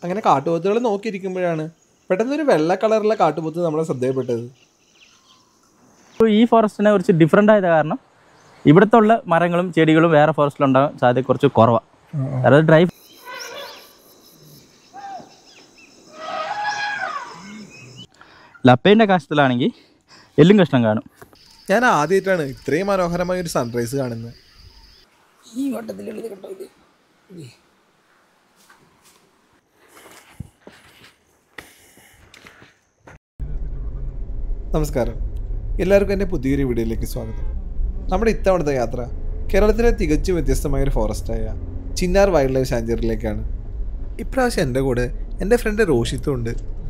അങ്ങനെ കാട്ടുപോത്തുകൾ നോക്കിയിരിക്കുമ്പോഴാണ് പെട്ടെന്നൊരു വെള്ള കളറുള്ള കാട്ടുപോത്ത് നമ്മളെ ശ്രദ്ധയിൽപ്പെട്ടത് ഇപ്പോൾ ഈ ഫോറസ്റ്റിനെ കുറിച്ച് ഡിഫറെൻ്റ് ആയത് കാരണം ഇവിടുത്തെ ഉള്ള മരങ്ങളും ചെടികളും വേറെ ഫോറസ്റ്റിലുണ്ടാകാൻ സാധ്യത കുറച്ച് കുറവാണ് അതായത് ഡ്രൈ ലപ്പേൻ്റെ കാശത്തിലാണെങ്കിൽ എല്ലും കഷ്ണം കാണും ഞാൻ ആദ്യമായിട്ടാണ് ഇത്രയും മനോഹരമായ ഒരു സൺറൈസ് കാണുന്നത് നമസ്കാരം എല്ലാവർക്കും എൻ്റെ പുതിയൊരു വീഡിയോയിലേക്ക് സ്വാഗതം നമ്മുടെ ഇത്തവണത്തെ യാത്ര കേരളത്തിലെ തികച്ചും വ്യത്യസ്തമായ ഒരു ഫോറസ്റ്റായ ചിന്നാർ വൈൽഡ് ലൈഫ് സാഞ്ചുറിയിലേക്കാണ് ഇപ്രാവശ്യം എൻ്റെ കൂടെ എൻ്റെ ഫ്രണ്ട് റോഷിത്തും ഉണ്ട്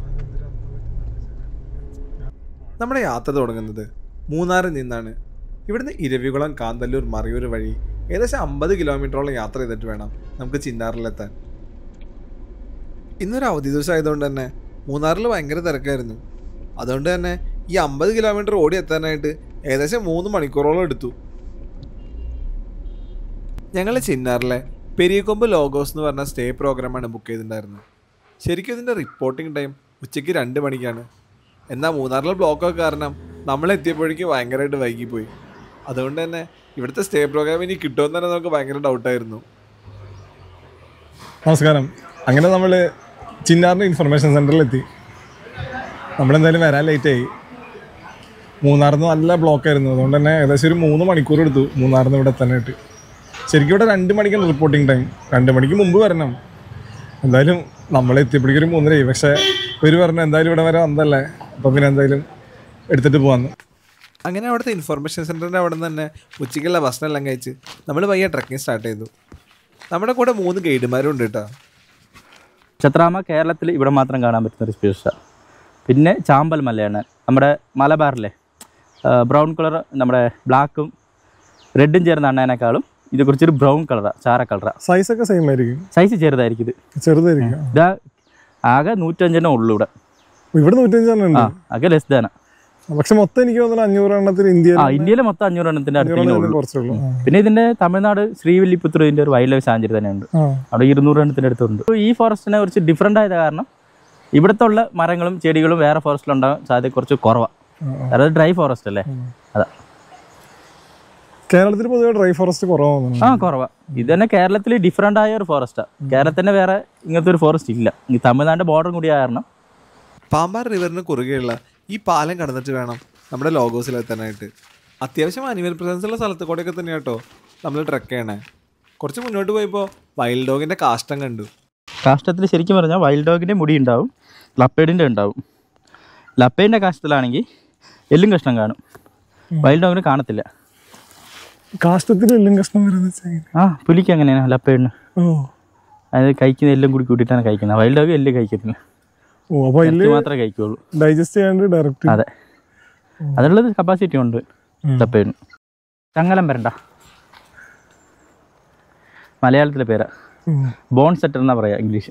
നമ്മുടെ യാത്ര തുടങ്ങുന്നത് മൂന്നാറിൽ നിന്നാണ് ഇവിടുന്ന് ഇരവികുളം കാന്തല്ലൂർ മറയൂർ വഴി ഏകദേശം അമ്പത് കിലോമീറ്ററോളം യാത്ര ചെയ്തിട്ട് വേണം നമുക്ക് ചിന്നാറിലെത്താൻ ഇന്നൊരു അവധി ദിവസം ആയതുകൊണ്ട് തന്നെ മൂന്നാറിൽ ഭയങ്കര തിരക്കായിരുന്നു അതുകൊണ്ട് തന്നെ ഈ അമ്പത് കിലോമീറ്റർ ഓടി എത്താനായിട്ട് ഏകദേശം മൂന്ന് മണിക്കൂറോളം എടുത്തു ഞങ്ങൾ ചിന്നാറിലെ പെരിയക്കൊമ്പ് ലോഗോസ് എന്ന് പറഞ്ഞ സ്റ്റേ പ്രോഗ്രാമാണ് ബുക്ക് ചെയ്തിട്ടുണ്ടായിരുന്നത് ശരിക്കും ഇതിൻ്റെ റിപ്പോർട്ടിംഗ് ടൈം ഉച്ചയ്ക്ക് രണ്ട് മണിക്കാണ് എന്നാൽ മൂന്നാറിലെ ബ്ലോക്കൊക്കെ കാരണം നമ്മൾ എത്തിയപ്പോഴേക്കും ഭയങ്കരമായിട്ട് വൈകിപ്പോയി അതുകൊണ്ട് തന്നെ ഇവിടുത്തെ സ്റ്റേ പ്രോഗ്രാം ഇനി കിട്ടുമെന്ന് തന്നെ നമുക്ക് ഭയങ്കര ഡൗട്ടായിരുന്നു നമസ്കാരം അങ്ങനെ നമ്മൾ ചിന്നാറിൻ്റെ ഇൻഫർമേഷൻ സെൻറ്ററിലെത്തി നമ്മളെന്തായാലും വരാൻ ലേറ്റായി മൂന്നാറിൽ നിന്ന് നല്ല ബ്ലോക്കായിരുന്നു അതുകൊണ്ട് തന്നെ ഏകദേശം ഒരു മൂന്ന് മണിക്കൂർ എടുത്തു മൂന്നാറിൽ നിന്ന് ഇവിടെ എത്താനായിട്ട് ശരിക്കും ഇവിടെ രണ്ട് മണിക്കാണ് റിപ്പോർട്ടിംഗ് ടൈം രണ്ട് മണിക്ക് മുമ്പ് വരണം എന്തായാലും നമ്മൾ എത്തിയപ്പോഴേക്കും ഒരു മൂന്നരയായി പക്ഷേ ഇവർ പറഞ്ഞു എന്തായാലും ഇവിടെ വരെ വന്നതല്ലേ അപ്പോൾ പിന്നെ എന്തായാലും എടുത്തിട്ട് പോകാമെന്ന് അങ്ങനെ അവിടുത്തെ ഇൻഫർമേഷൻ സെൻറ്ററിൻ്റെ അവിടെ നിന്ന് തന്നെ ഉച്ചയ്ക്കുള്ള ഭക്ഷണമെല്ലാം കഴിച്ച് നമ്മൾ പയ്യെ ട്രക്കിംഗ് സ്റ്റാർട്ട് ചെയ്തു നമ്മുടെ കൂടെ മൂന്ന് ഗൈഡുമാരും ഉണ്ട് കേട്ടോ ഛത്രാമ കേരളത്തിൽ ഇവിടെ മാത്രം കാണാൻ പറ്റുന്ന ഒരു സ്പീഷാണ് പിന്നെ ചാമ്പൽ മലയാണ് നമ്മുടെ മലബാറിലെ ബ്രൗൺ കളർ നമ്മുടെ ബ്ലാക്കും റെഡും ചേർന്ന അണ്ണേനേക്കാളും ഇത് കുറച്ചൊരു ബ്രൗൺ കളറാണ് ചാര കളറാണ് സൈസൊക്കെ സെയിം ആയിരിക്കും സൈസ് ചെറുതായിരിക്കും ഇത് ചെറുതായിരിക്കും ഇതാ ആകെ നൂറ്റഞ്ചെണ്ണം ഉള്ളൂ ഇവിടെ ഇവിടെ നൂറ്റഞ്ചെണ്ണം ആ ഉണ്ട് ആകെ ലെസ് ദാന പക്ഷെ മൊത്തം എനിക്ക് തോന്നുന്നു അഞ്ഞൂറ് എണ്ണത്തിൽ ഇന്ത്യയിൽ ആ ഇന്ത്യയിലെ മൊത്തം അഞ്ഞൂറ് എണ്ണത്തിൻ്റെ അടുത്തേക്ക് ഉള്ളൂ കുറച്ചേ ഉള്ളൂ ആ. പിന്നെ ഇതിൻ്റെ തമിഴ്നാട് ശ്രീവില്ലിപുത്തൂർ ഇതിൻ്റെ ഒരു വൈൽഡ് ലൈഫ് സാഞ്ചുറി തന്നെയുണ്ട് ആ അവിടെ ഇരുന്നൂറ് എണ്ണത്തിൻ്റെ അടുത്തുണ്ട് അപ്പോൾ ഈ ഫോറസ്റ്റിനെ കുറിച്ച് ഡിഫറെൻ്റ് ആയത് കാരണം ഇവിടുത്തെ ഉള്ള മരങ്ങളും ചെടികളും വേറെ ഫോറസ്റ്റിലുണ്ടാകാൻ സാധ്യത കുറച്ച് കുറവാണ് അതായത് ഡ്രൈ ഫോറസ്റ്റ് അല്ലേ അതാ കേരളത്തിൽ പൊതുവെ ഡ്രൈ ഫോറസ്റ്റ് കുറവാണ് ആ കുറവാ ഇത് തന്നെ കേരളത്തിൽ ഡിഫറെൻ്റ് ആയ ഒരു ഫോറസ്റ്റാണ് കേരളത്തിൻ്റെ വേറെ ഇങ്ങനത്തെ ഒരു ഫോറസ്റ്റ് ഇല്ല ഈ തമിഴ്നാടിൻ്റെ ബോർഡറും കൂടി ആയ കാരണം പാമ്പാർ റിവറിന് കുറുകെയുള്ള ഈ പാലം കടന്നിട്ട് വേണം നമ്മുടെ ലോഗോസിലെത്താനായിട്ട് അത്യാവശ്യം അനിമൽ പ്രസൻസ് ഉള്ള സ്ഥലത്ത് കൂടെയൊക്കെ തന്നെ കേട്ടോ നമ്മൾ ട്രക്ക് ചെയ്യണേ കുറച്ച് മുന്നോട്ട് പോയപ്പോൾ വൈൽഡ് ഡോഗിൻ്റെ കാഷ്ടം കണ്ടു കാഷ്ടത്തിൽ ശരിക്കും പറഞ്ഞാൽ വൈൽഡ് ഡോഗിൻ്റെ മുടി ഉണ്ടാവും ലപ്പേഡിൻ്റെ ഉണ്ടാവും ലപ്പേഡിൻ്റെ കാഷ്ടത്തിലാണെങ്കിൽ എല്ലും കഷ്ണം കാണും വൈൽഡ് ഡോഗിന് കാണത്തില്ല കാഷ്ടത്തിൽ എല്ലാം കഷ്ണം വരുന്നത് വെച്ചാ എങ്ങനെ? ആ പുലിക്ക് അങ്ങനെയാണ് ലപ്പേഡിന് ഓ അത് കഴിക്കുന്ന എല്ലാം കൂടി കൂട്ടിയിട്ടാണ് കഴിക്കുന്നത് വൈൽഡ് ഡോഗ് എല്ലാം കഴിക്കത്തില്ല ഓ അപ്പൊ അതില് ഇറച്ചി മാത്രമേ കഴിക്കുള്ളൂ ഡൈജസ്റ്റ് ചെയ്യാണ്ട് ഡയറക്റ്റ് അതെ അതിനുള്ളത് കപ്പാസിറ്റി ഉണ്ട് ലപ്പേഡിന് ചങ്ങലം വരണ്ട മലയാളത്തിലെ പേരാ ബോൺ സെറ്റർ എന്നാ പറയാ ഇംഗ്ലീഷ്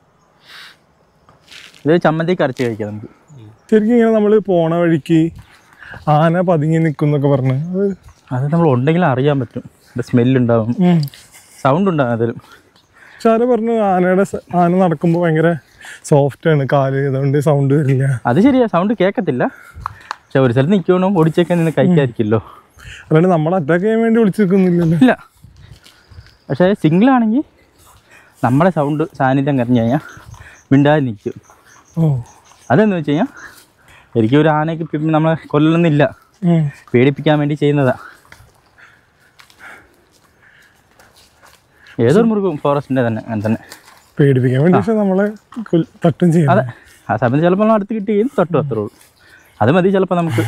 ഇത് ചമ്മന്തിക്ക് അരച്ച് കഴിക്കാം നമുക്ക് ശരിക്കും ഇങ്ങനെ നമ്മൾ പോണ വഴിക്ക് ആന പതുങ്ങി നിൽക്കുന്നൊക്കെ പറഞ്ഞ് അത് അത് നമ്മൾ ഉണ്ടെങ്കിലും അറിയാൻ പറ്റും സ്മെല്ലുണ്ടാവും ഉം. സൗണ്ട് ഉണ്ടാകും അതിലും പക്ഷെ ആരോ പറഞ്ഞു ആനയുടെ സ- ആന നടക്കുമ്പോൾ ഭയങ്കര സോഫ്റ്റ് ആണ് കാല് അതുകൊണ്ട് സൗണ്ട് വരില്ല അത് ശരിയാ സൗണ്ട് കേൾക്കത്തില്ല പക്ഷെ ഒരു സ്ഥലത്ത് നിൽക്കണം ഓടിച്ചൊക്കെ നിന്ന് കഴിക്കാതിരിക്കുമല്ലോ അല്ലാണ്ട് നമ്മൾ അറ്റാക്ക് ചെയ്യാൻ വേണ്ടി വിളിച്ചു നിൽക്കുന്നില്ലല്ലോ ഇല്ല പക്ഷേ സിംഗിൾ ആണെങ്കിൽ നമ്മുടെ സൗണ്ട് സാന്നിധ്യം കറിഞ്ഞു കഴിഞ്ഞാൽ മിണ്ടാതെ നിൽക്കും ഓ അതെന്ന് വെച്ച് കഴിഞ്ഞാൽ എനിക്ക് ഒരു ആനയ്ക്ക് ഇപ്പം നമ്മളെ കൊല്ലണമെന്നില്ല ഉം. പേടിപ്പിക്കാൻ വേണ്ടി ചെയ്യുന്നതാ ഏതൊരു മൃഗവും ഫോറസ്റ്റിൻ്റെ തന്നെ അങ്ങനെ തന്നെ പേടിപ്പിക്കാൻ വേണ്ടി പക്ഷെ നമ്മളെ കൊൽ- തട്ടും ചെയ്യും അതെ ആ സമയത്ത് ചിലപ്പോൾ നമ്മൾ അടുത്ത് കിട്ടുകയും തൊട്ടു അത്രേ ഉള്ളൂ അത് മതി ചിലപ്പോൾ നമുക്ക്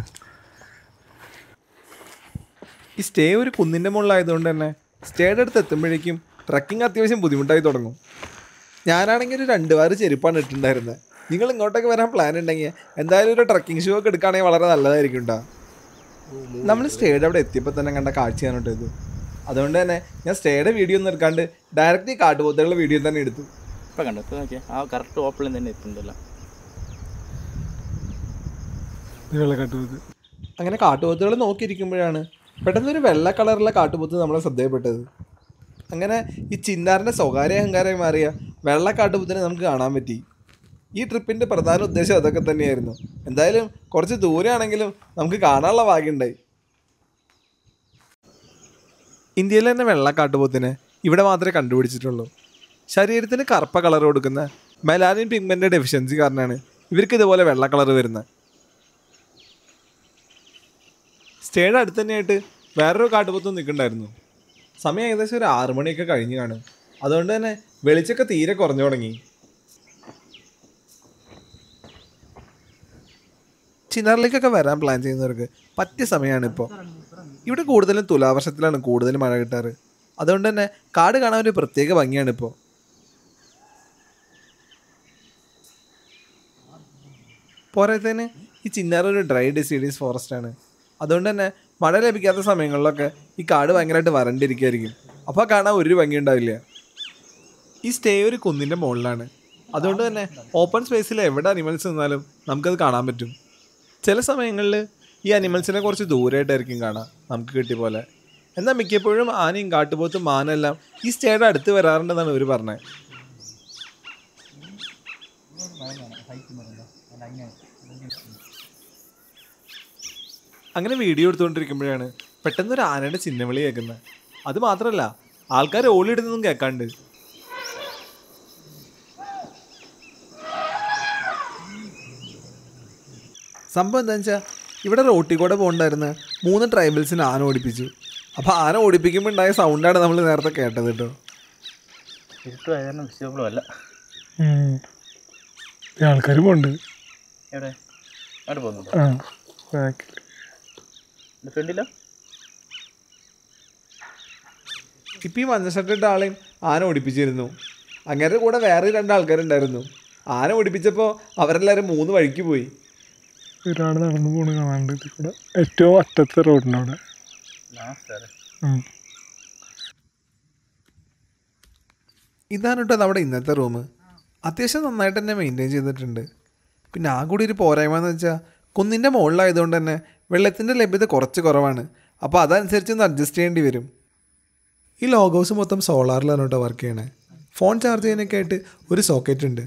ഈ സ്റ്റേ ഒരു കുന്നിൻ്റെ മുകളിലായതുകൊണ്ട് തന്നെ സ്റ്റേയുടെ അടുത്ത് എത്തുമ്പോഴേക്കും ട്രക്കിംഗ് അത്യാവശ്യം ബുദ്ധിമുട്ടായി തുടങ്ങും ഞാനാണെങ്കിൽ ഒരു രണ്ട് വാറ് ചെരുപ്പാണ് ഇട്ടിട്ടുണ്ടായിരുന്നത് നിങ്ങൾ ഇങ്ങോട്ടൊക്കെ വരാൻ പ്ലാൻ ഉണ്ടെങ്കിൽ എന്തായാലും ഒരു ട്രക്കിംഗ് ഷൂ ഒക്കെ എടുക്കുകയാണെങ്കിൽ വളരെ നല്ലതായിരിക്കും കേട്ടോ നമ്മൾ സ്റ്റേയുടെ അവിടെ എത്തിയപ്പോൾ തന്നെ കണ്ട കാഴ്ചയാണ് കേട്ടോ ഇത് അതുകൊണ്ട് തന്നെ ഞാൻ സ്റ്റേയുടെ വീഡിയോ ഒന്നും എടുക്കാണ്ട് ഡയറക്റ്റ് ഈ കാട്ടുപോത്തുകളുടെ വീഡിയോ തന്നെ എടുത്തു ഇപ്പം കണ്ടു ഇപ്പം നോക്കിയാൽ ആ കറക്റ്റ് ഓപ്പണിൽ തന്നെ എത്തുന്നുണ്ടല്ലോ വെള്ളക്കാട്ടുപോത്ത് അങ്ങനെ കാട്ടുപോത്തുകൾ നോക്കിയിരിക്കുമ്പോഴാണ് പെട്ടെന്നൊരു വെള്ള കളറുള്ള കാട്ടുപോത്ത് നമ്മളെ ശ്രദ്ധയപ്പെട്ടത് അങ്ങനെ ഈ ചിന്നാറിൻ്റെ സ്വകാര്യ അഹങ്കാരമായി മാറിയ വെള്ളക്കാട്ടുപോത്തിനെ നമുക്ക് കാണാൻ പറ്റി ഈ ട്രിപ്പിൻ്റെ പ്രധാന ഉദ്ദേശം അതൊക്കെ തന്നെയായിരുന്നു എന്തായാലും കുറച്ച് ദൂരെയാണെങ്കിലും നമുക്ക് കാണാനുള്ള ഭാഗ്യമുണ്ടായി ഇന്ത്യയിൽ തന്നെ വെള്ളക്കാട്ടുപോത്തിനെ ഇവിടെ മാത്രമേ കണ്ടുപിടിച്ചിട്ടുള്ളൂ ശരീരത്തിന് കറുപ്പ കളർ കൊടുക്കുന്ന മെലാനിൻ പിഗ്മെൻ്റ് ഡെഫിഷ്യൻസി കാരണമാണ് ഇവർക്ക് ഇതുപോലെ വെള്ള കളർ വരുന്നത് സ്റ്റേയുടെ അടുത്ത് തന്നെയായിട്ട് വേറൊരു കാട്ടുപോത്തും നിൽക്കണ്ടായിരുന്നു സമയം ഏകദേശം ഒരു ആറു മണിയൊക്കെ കഴിഞ്ഞ് കാണും അതുകൊണ്ട് തന്നെ വെളിച്ചൊക്കെ തീരെ കുറഞ്ഞു തുടങ്ങി ചിന്നാറിലേക്കൊക്കെ വരാൻ പ്ലാൻ ചെയ്യുന്നവർക്ക് പറ്റിയ സമയമാണ് ഇപ്പോൾ ഇവിടെ കൂടുതലും തുലാവർഷത്തിലാണ് കൂടുതൽ മഴ കിട്ടാറ് അതുകൊണ്ട് തന്നെ കാട് കാണാൻ ഒരു പ്രത്യേക ഭംഗിയാണ് ഇപ്പോൾ പോരാത്തതിന് ഈ ചിന്നാർ ഒരു ഡ്രൈ ഡിസീഡീസ് ഫോറസ്റ്റ് ആണ് അതുകൊണ്ട് തന്നെ മഴ ലഭിക്കാത്ത സമയങ്ങളിലൊക്കെ ഈ കാട് ഭയങ്കരമായിട്ട് വരണ്ടിരിക്കുമായിരിക്കും അപ്പോൾ കാണാൻ ഒരു ഭംഗി ഉണ്ടാവില്ല ഈ സ്റ്റേ ഒരു കുന്നിൻ്റെ മുകളിലാണ് അതുകൊണ്ട് തന്നെ ഓപ്പൺ സ്പേസിൽ എവിടെ അനിമൽസ് നിന്നാലും നമുക്കത് കാണാൻ പറ്റും ചില സമയങ്ങളിൽ ഈ അനിമൽസിനെ കുറച്ച് ദൂരമായിട്ടായിരിക്കും കാണാം നമുക്ക് കിട്ടിയ പോലെ എന്നാൽ മിക്കപ്പോഴും ആനയും കാട്ടുപോത്തും മാനെല്ലാം ഈ സ്റ്റേയുടെ അടുത്ത് വരാറുണ്ടെന്നാണ് ഇവർ പറഞ്ഞത് അങ്ങനെ വീഡിയോ എടുത്തുകൊണ്ടിരിക്കുമ്പോഴാണ് പെട്ടെന്ന് ഒരു ആനയുടെ ചിഹ്നവിളി കേൾക്കുന്നത് അത് മാത്രമല്ല ആൾക്കാർ ഓളിയിടുന്നതും കേൾക്കാണ്ട് സംഭവം എന്താണെന്ന് വെച്ചാൽ ഇവിടെ റോട്ടിൽ കൂടെ പോകണ്ടായിരുന്ന മൂന്ന് ട്രൈബൽസിന് ആന ഓടിപ്പിച്ചു അപ്പോൾ ആന ഓടിപ്പിക്കുമ്പോൾ ഉണ്ടായ സൗണ്ടാണ് നമ്മൾ നേരത്തെ കേട്ടത് കേട്ടോ ഇരുട്ടുമായ കാരണം വിസിബിളും അല്ല ആൾക്കാർ പോണ്ട് എവിടെ അങ്ങോട്ട് പോകുന്നുണ്ടോ ആ ബാക്കിൽ ഫ്രണ്ടില്ല ഇപ്പം ഈ മഞ്ഞ ഷർട്ട് ഇട്ട ആളെയും ആന ഓടിപ്പിച്ചിരുന്നു അങ്ങനെ കൂടെ വേറെ രണ്ട് ആൾക്കാരുണ്ടായിരുന്നു ആന ഓടിപ്പിച്ചപ്പോൾ അവരെല്ലാവരും മൂന്ന് വഴിക്ക് പോയി ഒരാൾ നടന്നു പോണ കാണാണ്ട് ഇതിൽ കൂടെ ഏറ്റവും അറ്റത്തെ റോഡിൻ്റെ അവിടെ ഉം. ഇതാണ് കേട്ടോ നമ്മുടെ ഇന്നത്തെ റൂം അത്യാവശ്യം നന്നായിട്ട് തന്നെ മെയിൻറ്റെയിൻ ചെയ്തിട്ടുണ്ട് പിന്നെ ആ കൂടി ഒരു പോരായ്മ എന്ന് വെച്ചാൽ കുന്നിൻ്റെ മുകളിലായതുകൊണ്ട് തന്നെ വെള്ളത്തിൻ്റെ ലഭ്യത കുറച്ച് കുറവാണ് അപ്പോൾ അതനുസരിച്ച് ഒന്ന് അഡ്ജസ്റ്റ് ചെയ്യേണ്ടി വരും ഈ ലോഗ് ഹൗസ് മൊത്തം സോളാറിലാണ് കേട്ടോ വർക്ക് ചെയ്യണേ ഫോൺ ചാർജ് ചെയ്യാനൊക്കെ ആയിട്ട് ഒരു സോക്കറ്റ് ഉണ്ട്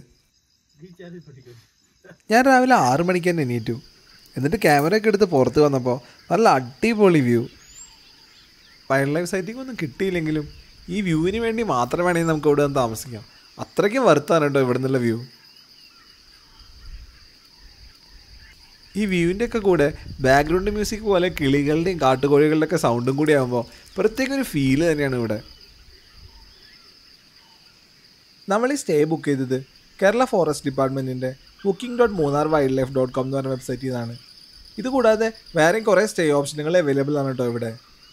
ഞാൻ രാവിലെ ആറ് മണിക്ക് തന്നെ എണീറ്റു എന്നിട്ട് ക്യാമറയൊക്കെ എടുത്ത് പുറത്ത് വന്നപ്പോൾ നല്ല അടിപൊളി വ്യൂ വൈൽഡ് ലൈഫ് സൈറ്റിംഗ് ഒന്നും കിട്ടിയില്ലെങ്കിലും ഈ വ്യൂവിന് വേണ്ടി മാത്രം വേണമെങ്കിൽ നമുക്ക് ഇവിടെ വന്ന് താമസിക്കാം അത്രയ്ക്കും വറുത്താണ് കേട്ടോ ഇവിടെ നിന്നുള്ള വ്യൂ ഈ വ്യൂവിൻ്റെ ഒക്കെ കൂടെ ബാക്ക്ഗ്രൗണ്ട് മ്യൂസിക് പോലെ കിളികളുടെയും കാട്ടുകോഴികളുടെ ഒക്കെ സൗണ്ടും കൂടി ആകുമ്പോൾ പ്രത്യേക ഒരു ഫീല് തന്നെയാണ് ഇവിടെ നമ്മൾ ഈ സ്റ്റേ ബുക്ക് ചെയ്തത് കേരള ഫോറസ്റ്റ് ഡിപ്പാർട്ട്മെൻറ്റിൻ്റെ booking dot Munnar wildlife dot com എന്ന് പറഞ്ഞ വെബ്സൈറ്റിൽ നിന്നാണ് ഇതുകൂടാതെ വേറെയും കുറേ സ്റ്റേ ഓപ്ഷനുകൾ അവൈലബിൾ ആണ് കേട്ടോ ഇവിടെ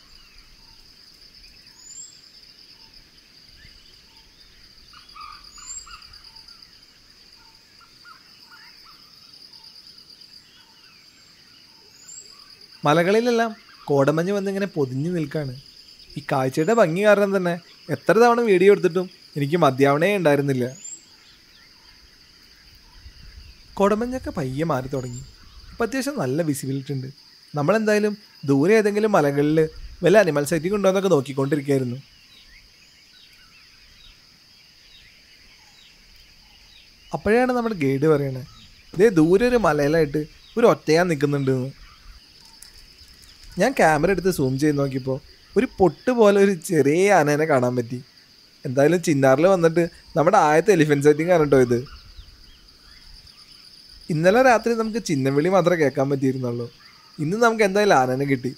മലകളിലെല്ലാം കോടമഞ്ഞ് വന്നിങ്ങനെ പൊതിഞ്ഞു നിൽക്കാണ് ഈ കാഴ്ചയുടെ ഭംഗി കാരണം തന്നെ എത്ര തവണ വീഡിയോ എടുത്തിട്ടും എനിക്ക് മതിയാവണേ ഉണ്ടായിരുന്നില്ല കോടമഞ്ഞൊക്കെ പയ്യെ മാറി തുടങ്ങി ഇപ്പം അത്യാവശ്യം നല്ല വിസിബിലിറ്റി ഉണ്ട് നമ്മളെന്തായാലും ദൂരെ ഏതെങ്കിലും മലകളിൽ വല്ല അനിമൽ സൈറ്റിംഗ് ഉണ്ടോ എന്നൊക്കെ നോക്കിക്കൊണ്ടിരിക്കുകയായിരുന്നു അപ്പോഴാണ് നമ്മുടെ ഗൈഡ് പറയണത് ഇതേ ദൂരെ ഒരു മലയിലായിട്ട് ഒരു ഒറ്റയാൻ നിൽക്കുന്നുണ്ടെന്ന് ഞാൻ ക്യാമറ എടുത്ത് സൂം ചെയ്ത് നോക്കിയപ്പോൾ ഒരു പൊട്ട് പോലെ ഒരു ചെറിയ ആനേനെ കാണാൻ പറ്റി എന്തായാലും ചിന്നാറിൽ വന്നിട്ട് നമ്മുടെ ആയത്തെ എലിഫൻറ്റ് സെറ്റിംഗ് ആണ് കേട്ടോ ഇത് ഇന്നലെ രാത്രി നമുക്ക് ചിന്നവിളി മാത്രമേ കേൾക്കാൻ പറ്റിയിരുന്നുള്ളൂ ഇന്ന് നമുക്ക് എന്തായാലും ആനനെ കിട്ടി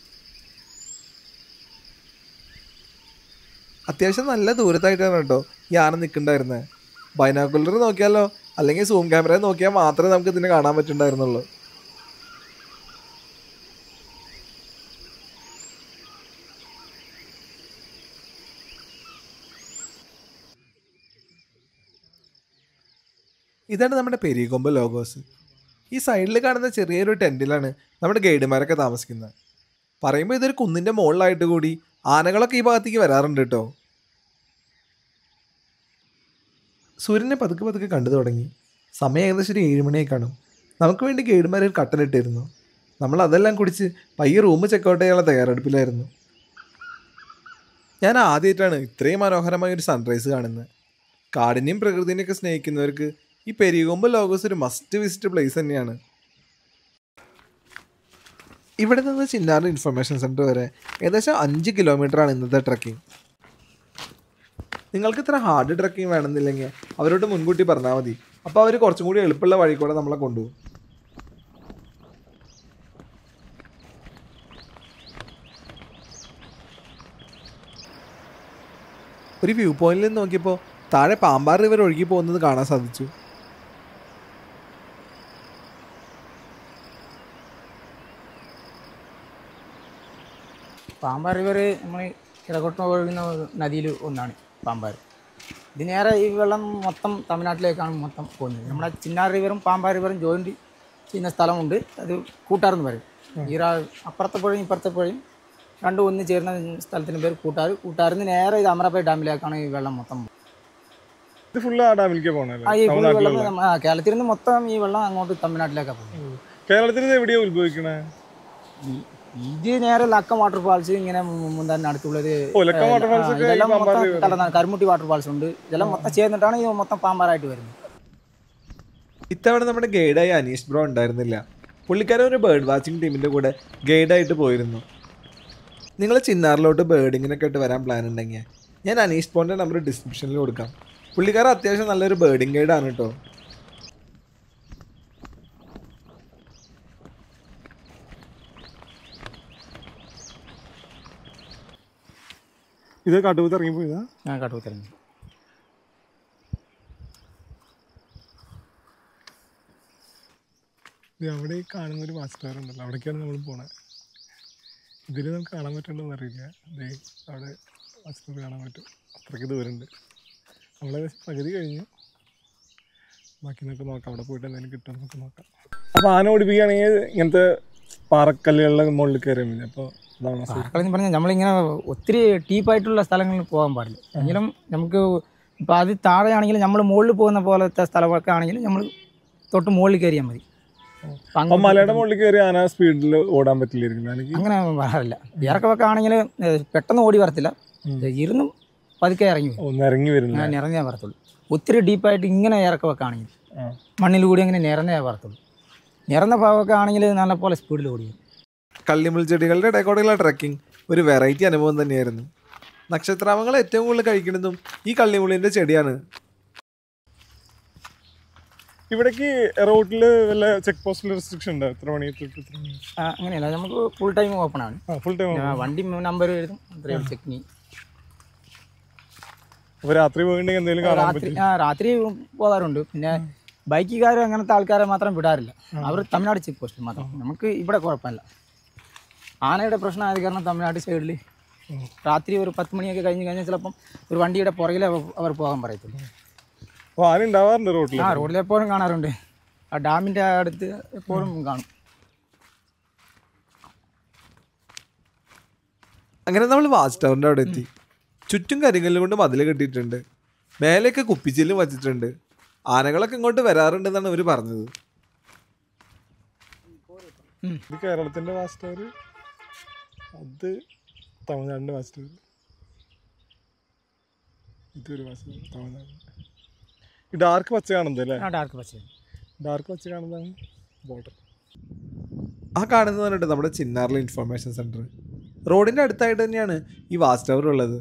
അത്യാവശ്യം നല്ല ദൂരത്തായിട്ടാണ് കേട്ടോ ഈ ആന നിൽക്കണ്ടായിരുന്നത് ബൈനാക്കുലർ നോക്കിയാലോ അല്ലെങ്കിൽ സൂം ക്യാമറ നോക്കിയാൽ മാത്രമേ നമുക്ക് ഇതിനെ കാണാൻ പറ്റുണ്ടായിരുന്നുള്ളൂ ഇതാണ് നമ്മുടെ പെരികൊമ്പ് ലോഗോസ് ഈ സൈഡിൽ കാണുന്ന ചെറിയൊരു ടെൻറ്റിലാണ് നമ്മുടെ ഗൈഡുമാരൊക്കെ താമസിക്കുന്നത് പറയുമ്പോൾ ഇതൊരു കുന്നിൻ്റെ മുകളിലായിട്ട് കൂടി ആനകളൊക്കെ ഈ ഭാഗത്തേക്ക് വരാറുണ്ട് കേട്ടോ സൂര്യനെ പതുക്കെ പതുക്കെ കണ്ടു തുടങ്ങി സമയം ഏകദേശം ഒരു ഏഴ് മണിയായി കാണും നമുക്ക് വേണ്ടി ഗൈഡുമാർ ഒരു കട്ടനിട്ടിരുന്നു നമ്മൾ അതെല്ലാം കുടിച്ച് പയ്യെ റൂം ചെക്കൗട്ട് ചെയ്യാനുള്ള തയ്യാറെടുപ്പിലായിരുന്നു ഞാൻ ആദ്യമായിട്ടാണ് ഇത്രയും മനോഹരമായ ഒരു സൺറൈസ് കാണുന്നത് കാടിനെയും പ്രകൃതിനെയൊക്കെ സ്നേഹിക്കുന്നവർക്ക് ഈ പെരികൊമ്പ് ലോഗോസ് ഒരു മസ്റ്റ് വിസിറ്റ് പ്ലേസ് തന്നെയാണ് ഇവിടെ നിന്ന് ചിന്നാർ ഇൻഫർമേഷൻ സെൻറ്റർ വരെ ഏകദേശം അഞ്ച് കിലോമീറ്ററാണ് ഇന്നത്തെ ട്രക്കിംഗ് നിങ്ങൾക്ക് ഇത്ര ഹാർഡ് ട്രക്കിംഗ് വേണമെന്നില്ലെങ്കിൽ അവരോട് മുൻകൂട്ടി പറഞ്ഞാൽ മതി അപ്പോൾ അവർ കുറച്ചും കൂടി എളുപ്പമുള്ള വഴി കൂടെ നമ്മളെ കൊണ്ടുപോകും ഒരു വ്യൂ പോയിന്റിൽ നിന്ന് നോക്കിയപ്പോൾ താഴെ പാമ്പാർ റിവർ ഒഴുകി പോകുന്നത് കാണാൻ സാധിച്ചു പാമ്പാർ റിവർ നമ്മൾ കിഴക്കോട്ട് ഒഴുകുന്ന നദിയിൽ ഒന്നാണ് പാമ്പാർ ഇത് നേരെ ഈ വെള്ളം മൊത്തം തമിഴ്നാട്ടിലേക്കാണ് മൊത്തം പോകുന്നത് നമ്മുടെ ചിന്നാർ റിവറും പാമ്പാർ റിവറും ജോയിൻറ്റ് ചെയ്യുന്ന സ്ഥലമുണ്ട് അത് കൂട്ടാറെന്ന് പറയും ഈ റാ- അപ്പുറത്തെ പുഴയും ഇപ്പുറത്തെ പുഴയും രണ്ടും ഒന്ന് ചേരുന്ന സ്ഥലത്തിന് പേര് കൂട്ടാർ കൂട്ടാറിന്ന് നേരെ ഇത് അമരാപ്പള്ളി ഡാമിലേക്കാണ് ഈ വെള്ളം മൊത്തം പോകുന്നത്. ഇത് ഫുള്ള് ആ ഡാമിലേക്ക് ആ പോകണല്ലേ ഈ full വെള്ളം തമിഴ്നാട്ടിലുള്ള നമ്മ- ആ കേരളത്തിൽ നിന്ന് മൊത്തം ഈ വെള്ളം അങ്ങോട്ട് തമിഴ്നാട്ടിലേക്കാണ് പോകുന്നത് കേരളത്തിൽ ഇത് എവിടെയാ ഉത്ഭവിക്കണേ ഈ- ഇത് നേരെ ലക്കം വാട്ടർഫാൾസ് ഇങ്ങനെ മുന്താൻ അടുത്തുള്ളത് ഓ, ലക്കം waterfalls ഒക്കെ ഈ ഇതെല്ലാം പാമ്പാർ മൊത്തം river. കലർന്നാണ് കരുമുട്ടി വാട്ടർഫാൾസ് ഉണ്ട് ഇതെല്ലാം മൊത്തം ചേർന്നിട്ടാണ് ഇത് മൊത്തം പാമ്പാറായിട്ട് വരുന്നത് ഇത്തവണ നമ്മുടെ ഗൈഡായ അനീഷ് ബ്രോ ഉണ്ടായിരുന്നില്ല പുള്ളിക്കാരൻ ഒരു ബേർഡ് വാച്ചിങ് ടീമിൻ്റെ കൂടെ ഗൈഡായിട്ട് പോയിരുന്നു നിങ്ങൾ ചിന്നാറിലോട്ട് ബേർഡിങ്ങിനൊക്കെ ആയിട്ട് വരാൻ പ്ലാൻ ഉണ്ടെങ്കിൽ ഞാൻ അനീഷ് ബ്രോൻ്റെ നമ്പർ ഡിസ്ക്രിപ്ഷനിൽ കൊടുക്കാം പുള്ളിക്കാരൻ അത്യാവശ്യം നല്ലൊരു ബേർഡിങ് ഗൈഡാണ് കേട്ടോ ഇത് കാട്ടുപോത്ത് ഇറങ്ങി പോയതാ ഞാൻ കട്ടുത്തരുന്നു ഇത് അവിടെ ഈ കാണുന്ന ഒരു വാച്ച് ടവർ ഉണ്ടല്ലോ അവിടേക്കാണ് നമ്മൾ പോണേ ഇതിൽ നമുക്ക് കാണാൻ പറ്റുന്നുണ്ടോന്ന് അറിയില്ല ദേ അവിടെ വാച്ച് ടവർ കാണാൻ പറ്റും അത്രയ്ക്ക് ദൂരമുണ്ട് നമ്മളേകദേശം പകുതി കഴിഞ്ഞു ബാക്കി നമുക്ക് നോക്കാം അവിടെ പോയിട്ട് എന്തെങ്കിലും കിട്ടുമോ നമുക്ക് നോക്കാം അപ്പോൾ ആന ഓടിപ്പിക്കുകയാണെങ്കിൽ ഇങ്ങനത്തെ പാറക്കല്ലുകളുടെ മുകളിൽ കയറിയാൽ മതി അപ്പോൾ ഇതാണ് സേഫ്. പാർക്കളെന്ന് പറഞ്ഞാൽ നമ്മളിങ്ങനെ ഒത്തിരി ഡീപ്പായിട്ടുള്ള സ്ഥലങ്ങളിൽ പോകാൻ പാടില്ല എങ്കിലും നമുക്ക് ഇപ്പോൾ അത് താഴെയാണെങ്കിലും നമ്മൾ മുകളിൽ പോകുന്ന പോലത്തെ സ്ഥലമൊക്കെ ആണെങ്കിലും നമ്മൾ തൊട്ട് മുകളിൽ കയറിയാൽ മതി അപ്പൊ അപ്പോൾ അങ്ങോട്ട് മലയുടെ മുകളിൽ കയറി ആന സ്പീഡിൽ ഓടാൻ പറ്റില്ലായിരിക്കും എനിക്ക് അങ്ങനെ വരാറില്ല ഇറക്കമൊക്കെ ആണെങ്കിൽ പെട്ടെന്ന് ഓടി വരത്തില്ല ഇരുന്നും പതുക്കെ ഇറങ്ങി വരും ഒന്ന് ഇറങ്ങി വരുന്നു ഞാൻ നിറഞ്ഞേ വരത്തുള്ളൂ ഒത്തിരി ഡീപ്പായിട്ട് ഇങ്ങനെ ഇറക്കമൊക്കെ ആണെങ്കിൽ ആ. മണ്ണിൽ കൂടി അങ്ങനെ നിറഞ്ഞേ വരത്തുള്ളൂ നിറഞ്ഞ ഭാഗമൊക്കെ ആണെങ്കിൽ നല്ല പോലെ സ്പീഡിൽ ഓടി വരും കള്ളിമുൾ ചെടികളുടെ ഇടയ്ക്കൂടെയുള്ള ട്രക്കിംഗ് ഒരു വെറൈറ്റി അനുഭവം തന്നെയായിരുന്നു നക്ഷത്രാമങ്ങൾ ഏറ്റവും കൂടുതൽ കഴിക്കുന്നതും ഈ കള്ളിമുള്ളിൻ്റെ ചെടിയാണ് ഇവിടേക്ക് റോട്ടിൽ വല്ല ചെക്ക് പോസ്റ്റിൽ റെസ്ട്രിക്ഷൻ ഉണ്ടോ എത്ര മണി തൊട്ട് ഇത്ര മണി ആ, അങ്ങനെയല്ല നമുക്ക് ഫുൾ ടൈം ഓപ്പൺ ആണ് ആ ഫുൾ ടൈം ആ, വണ്ടി നമ്പർ എഴുതും അത്രയും ചെക്കിങ് അപ്പോൾ രാത്രി പോയിട്ടുണ്ടെങ്കിൽ എന്തെങ്കിലും കാണാൻ രാത്രി പറ്റും ആ രാത്രി പോകാറുണ്ട് പിന്നെ ബൈക്കുകാർ അങ്ങനത്തെ ആൾക്കാരെ മാത്രം വിടാറില്ല അവർ തമിഴ്നാട് ചെക്ക് പോസ്റ്റ് മാത്രം നമുക്ക് ഇവിടെ കുഴപ്പമില്ല ആനയുടെ പ്രശ്നമായത് കാരണം തമിഴ്നാട് സൈഡിൽ രാത്രി ഒരു പത്ത് മണിയൊക്കെ കഴിഞ്ഞ് കഴിഞ്ഞാൽ ചിലപ്പം ഒരു വണ്ടിയുടെ പുറകിലെ അവർ പോകാൻ പറയത്തുള്ളൂ അപ്പോൾ ആന ഉണ്ടാവാറുണ്ട് റോട്ടിൽ ആ റോഡിൽ എപ്പോഴും കാണാറുണ്ട് ആ ഡാമിൻ്റെ അടുത്ത് എപ്പോഴും കാണും അങ്ങനെ നമ്മൾ വാച്ച് ടവറിൻ്റെ അവിടെ എത്തി ചുറ്റും കരിങ്കല്ല് കൊണ്ട് മതിൽ കെട്ടിയിട്ടുണ്ട് മേലെയൊക്കെ കുപ്പിച്ചില്ലും വച്ചിട്ടുണ്ട് ആനകളൊക്കെ ഇങ്ങോട്ട് വരാറുണ്ടെന്നാണ് ഇവർ പറഞ്ഞത് ഇത് കേരളത്തിൻ്റെ വാച്ച് ടവർ അത് തമിഴ്നാടിൻ്റെ വാച്ച് ടവർ ഇതൊരു വാച്ച് ടവർ തമിഴ്നാട് ഈ ഡാർക്ക് പച്ച കാണുന്നത് അല്ലേ ആ ഡാർക്ക് പച്ച ഡാർക്ക് പച്ച കാണുന്നതാണ് ബോർഡർ ആ കാണുന്നതാണ് നമ്മുടെ ചിന്നാറിലെ ഇൻഫർമേഷൻ സെൻറ്റർ റോഡിൻ്റെ അടുത്തായിട്ട് തന്നെയാണ് ഈ വാച്ച് ടവർ ഉള്ളത്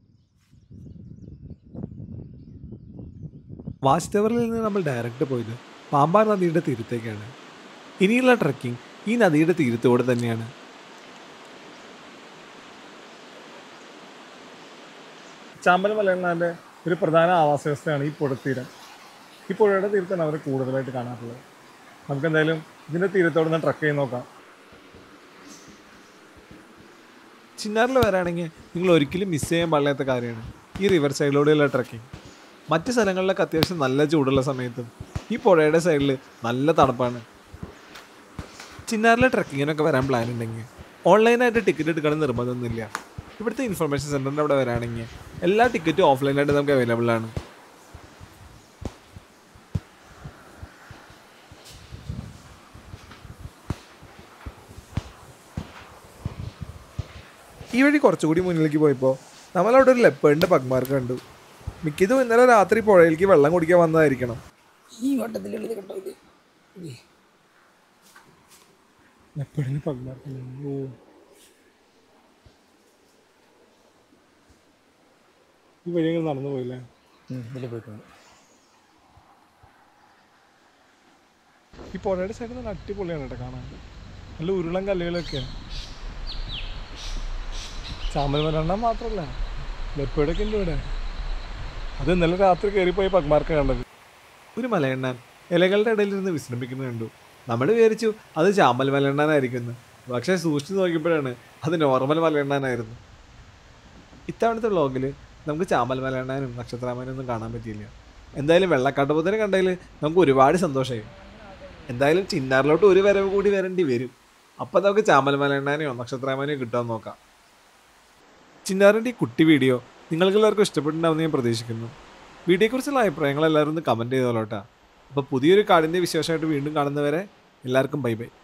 വാച്ച് ടവറിൽ നിന്ന് നമ്മൾ ഡയറക്റ്റ് പോയത് പാമ്പാർ നദിയുടെ തീരത്തേക്കാണ് ഇനിയുള്ള ട്രക്കിംഗ് ഈ നദിയുടെ തീരത്തോടെ തന്നെയാണ് ചാമ്പൽ മലയണ്ണാൻ്റെ ഒരു പ്രധാന ആവാസ വ്യവസ്ഥയാണ് ഈ പുഴത്തീരം ഈ പുഴയുടെ തീരത്താണ് അവർ കൂടുതലായിട്ട് കാണാറുള്ളത് നമുക്ക് എന്തായാലും ഇതിൻ്റെ തീരത്തോടെ നിന്ന് ട്രക്ക് ചെയ്ത് നോക്കാം ചിന്നാറിൽ വരാണെങ്കിൽ നിങ്ങൾ ഒരിക്കലും മിസ് ചെയ്യാൻ പാടില്ലാത്ത കാര്യമാണ് ഈ റിവർ സൈഡിലൂടെയുള്ള ട്രക്കിംഗ് മറ്റ് സ്ഥലങ്ങളിലൊക്കെ അത്യാവശ്യം നല്ല ചൂടുള്ള സമയത്തും ഈ പുഴയുടെ സൈഡിൽ നല്ല തണുപ്പാണ് ചിന്നാറിലെ ട്രക്കിങ്ങിനൊക്കെ വരാൻ പ്ലാൻ ഉണ്ടെങ്കിൽ ഓൺലൈനായിട്ട് ടിക്കറ്റ് എടുക്കണം നിർബന്ധമൊന്നുമില്ല ഇവിടുത്തെ ഇൻഫർമേഷൻ സെൻറ്ററിൻ്റെ അവിടെ വരാണെങ്കിൽ എല്ലാ ടിക്കറ്റും ഓഫ്ലൈനായിട്ട് നമുക്ക് അവൈലബിൾ ആണ് ഈ വഴി കുറച്ചുകൂടി മുന്നിലേക്ക് പോയപ്പോൾ നമ്മളവിടെ ഒരു ലെപ്പേഡിൻ്റെ പഗ്മാർക്ക് കണ്ടു മിക്കതും ഇന്നലെ രാത്രി പുഴയിലേക്ക് വെള്ളം കുടിക്കാൻ വന്നതായിരിക്കണം ഈ വട്ടത്തിലുള്ളത് കേട്ടോ ഇത് എപ്പോഴും പഗ്മാർക്ക് ഓ ഈ വഴി ഇങ്ങനെ നടന്നു പോയില്ലേ ഇതിൽ പോയിട്ടുണ്ട് ഈ പുഴയുടെ സൈഡിൽ നല്ല അടിപൊളിയാണ് കേട്ടോ കാണാൻ നല്ല ഉരുളൻ കല്ലുകളൊക്കെ ചാമ്പൽ മലെണ്ണ മാത്രമല്ല ലെപ്പേടൊക്കെ ഉണ്ട് ഇവിടെ അത് ഇന്നലെ രാത്രി കയറിപ്പോയി പഗ്മാർക്ക് കണ്ടത് ഒരു മലയെണ്ണാൻ ഇലകളുടെ ഇടയിൽ ഇരുന്ന് വിശ്രമിക്കുന്നത് കണ്ടു നമ്മൾ വിചാരിച്ചു അത് ചാമ്പൽ മലയെണ്ണാനായിരിക്കുന്നു പക്ഷേ സൂക്ഷിച്ചു നോക്കിയപ്പോഴാണ് അത് നോർമൽ മലയെണ്ണാനായിരുന്നു ഇത്തവണത്തെ വ്ളോഗിൽ നമുക്ക് ചാമ്പൽ മലയെണ്ണാനും നക്ഷത്രാമനും ഒന്നും കാണാൻ പറ്റിയില്ല എന്തായാലും വെള്ളക്കാട്ടുപത്തിന് കണ്ടതിൽ നമുക്ക് ഒരുപാട് സന്തോഷമായി എന്തായാലും ചിന്നാറിലോട്ട് ഒരു വരവ് കൂടി വരേണ്ടി വരും അപ്പം നമുക്ക് ചാമ്പൽ മലയെണ്ണാനെയോ നക്ഷത്രാമനെയോ കിട്ടാൻ നോക്കാം ചിന്നാറിൻ്റെ ഈ കുട്ടി വീഡിയോ നിങ്ങൾക്ക് എല്ലാവർക്കും ഇഷ്ടപ്പെട്ടിട്ടുണ്ടാവുമെന്ന് ഞാൻ പ്രതീക്ഷിക്കുന്നു വീഡിയോയെക്കുറിച്ചുള്ള അഭിപ്രായങ്ങൾ എല്ലാവരും ഒന്ന് കമൻറ്റ് ചെയ്തോളൂ കേട്ടോ അപ്പോൾ പുതിയൊരു കാടിൻ്റെ വിശേഷമായിട്ട് വീണ്ടും കാണുന്നവരെ എല്ലാവർക്കും ബൈ ബൈ